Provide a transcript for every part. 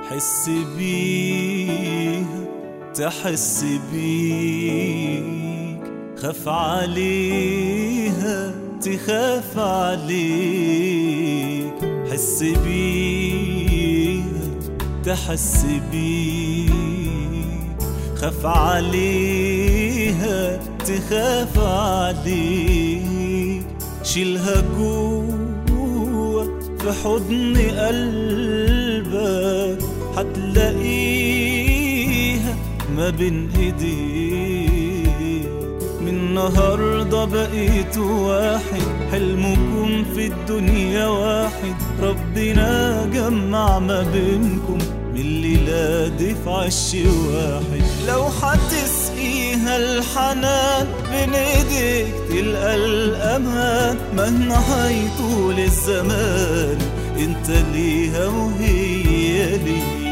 حس بيها تحس بيك خاف عليها تخاف عليك حس بيها تحس بيك خاف عليها تخاف عليك شيلها جوا في حضن قلبك هتلاقيها ما بين ايديك من النهارده بقيت واحد حلمكم في الدنيا واحد ربنا جمع ما بينكم من الليلة دي في عش واحد لو هتسقيها الحنان بين ايديك تلقى الامان مهما هيطول الزمان انت ليها وهي ليك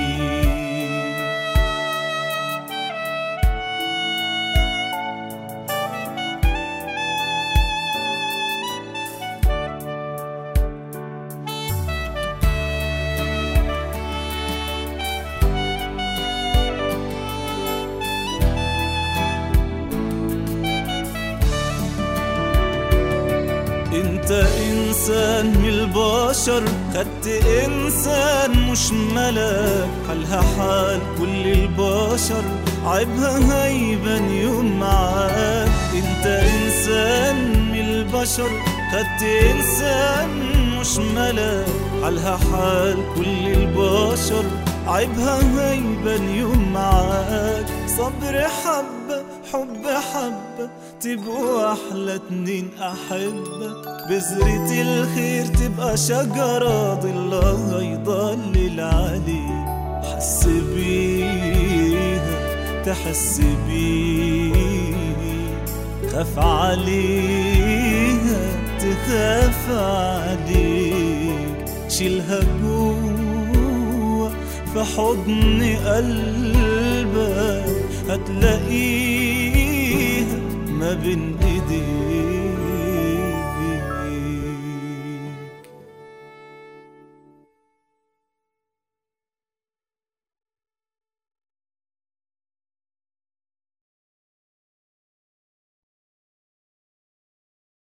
انت انسان من البشر خدت انسان مش ملاك حالها حال كل البشر عيبها هيبان يوم معاك انت انسان من البشر خدت انسان مش ملاك حالها حال كل البشر عيبها هيبان يوم معاك صبر حبة حب حبة تبقوا أحلى اتنين أحبة بذرة الخير تبقى شجرة ضلها يضلل عليك حس بيها تحس بيك خاف عليها تخاف عليك شيلها جوا في حضن قلبك هتلاقيها ما بين ايديك